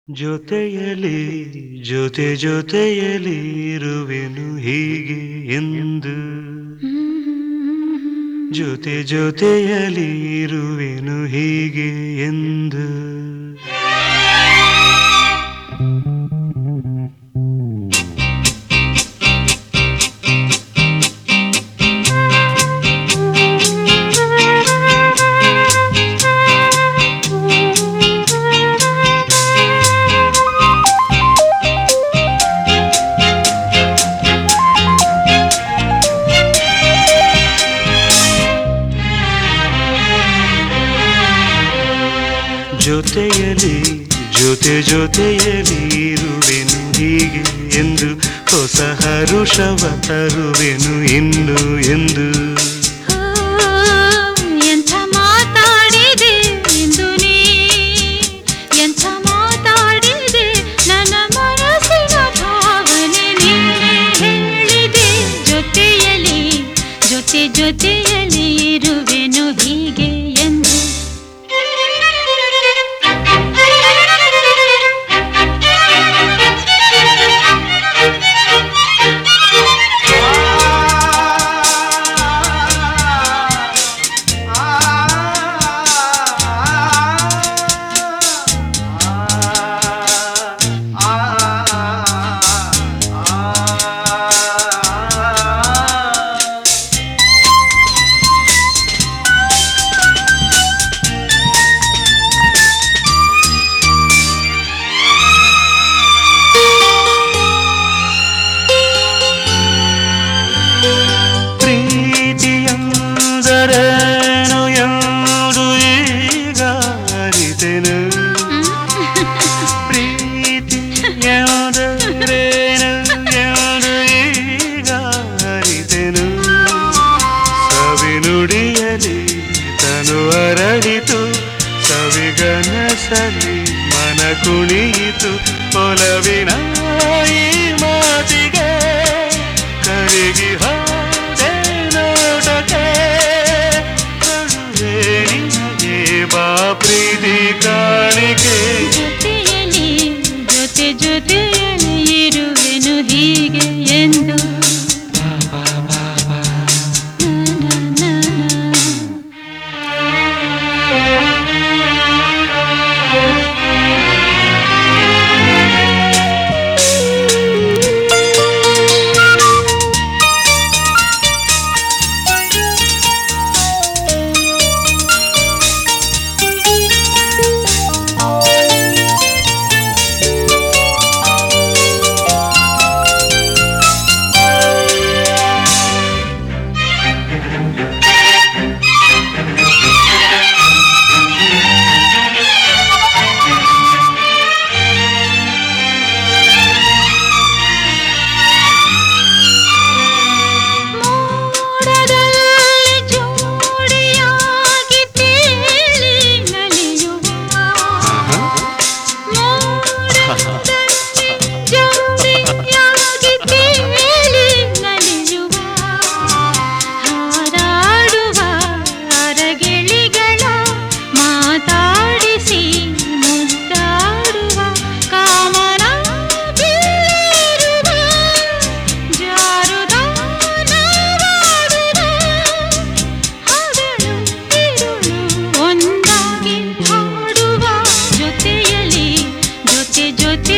ಜೊತೆಯಲಿ ಜೊತೆ ಜೊತೆಯಲಿ ಇರುವೆನು ಹೀಗೆ ಎಂದು ಜೊತೆ ಜೊತೆಯಲಿ ಇರುವೆನು ಹೀಗೆ ಎಂದು ಜೊತೆಯಲಿ ಜೊತೆ ಜೊತೆಯಲಿ ಇರುವೆನು ಹೀಗೆ ಎಂದು ಹೊಸ ಹರುಷವ ತರುವೆನು ಇನ್ನು ಎಂದು ಎಂಥ ಮಾತಾಡಿದೆ ಇಂದು ನೀ ಎಂಥ ಮಾತಾಡಿದೆ ನನ್ನ ಮನಸ್ಸಿನ ಭಾವನೆ ನೀನೇ ಹೇಳಿದೆ ಜೊತೆಯಲಿ ಜೊತೆ ಜೊತೆಯಲಿ ಇರುವೆನು ಹೀಗೆ ಎಂದು ಪ್ರೀತಿಯಂದರೇನು ಎಂದು ಈಗ ಅರಿತೆನು ಪ್ರೀತಿ ಎಂದರೇನು ಎಂದು ಈಗ ಅರಿತೆನು ಸವಿನುಡಿಯಲಿ ತನು ಅರಳಿತು ಸವಿಗನಸಲಿ ಮನ ಕುಣಿಯಿತು ಒಲವಿನ ಈ ಮಾತಿಗೆ ಕರಗಿ ಹೋದೆ ನೋಟಕ್ಕೆ ಕರುವೆ ನಿನಗೆ ಬಾ ಪ್ರೀತಿ ಕಾಣಿಕೆ ಜೊತೆಯಲಿ ಜೊತೆ ಜೊತೆಯಲಿ ಇರುವೆನು ಹೀಗೆ ಎಂದು ನಾ, ನಾ, ನಾ, ನಾ. ಮೋಡದಲ್ಲಿ ಜೋಡಿಯಾಗಿ ತೇಲಿ ನಲಿಯುವ ಮೋಡದಲ್ಲಿ ಜೋಡಿಯಾಗಿ ತೇಲಿ ನಲಿಯುವ ಹಾರಾಡುವ ಅರಗಿಳಿಗಳ ಮಾತಾಡಿಸಿ ಮುದ್ದಾಡುವ ಕಾಮನ ಬೀರುವ ಜಾರುದ ನಾವಾಡುವ ಹಗಲು ಇರುಳು ಒಂದಾಗಿ ಹಾಡುವ ಜೊತೆಯಲಿ ಜೊತೆ ಜೊತೆ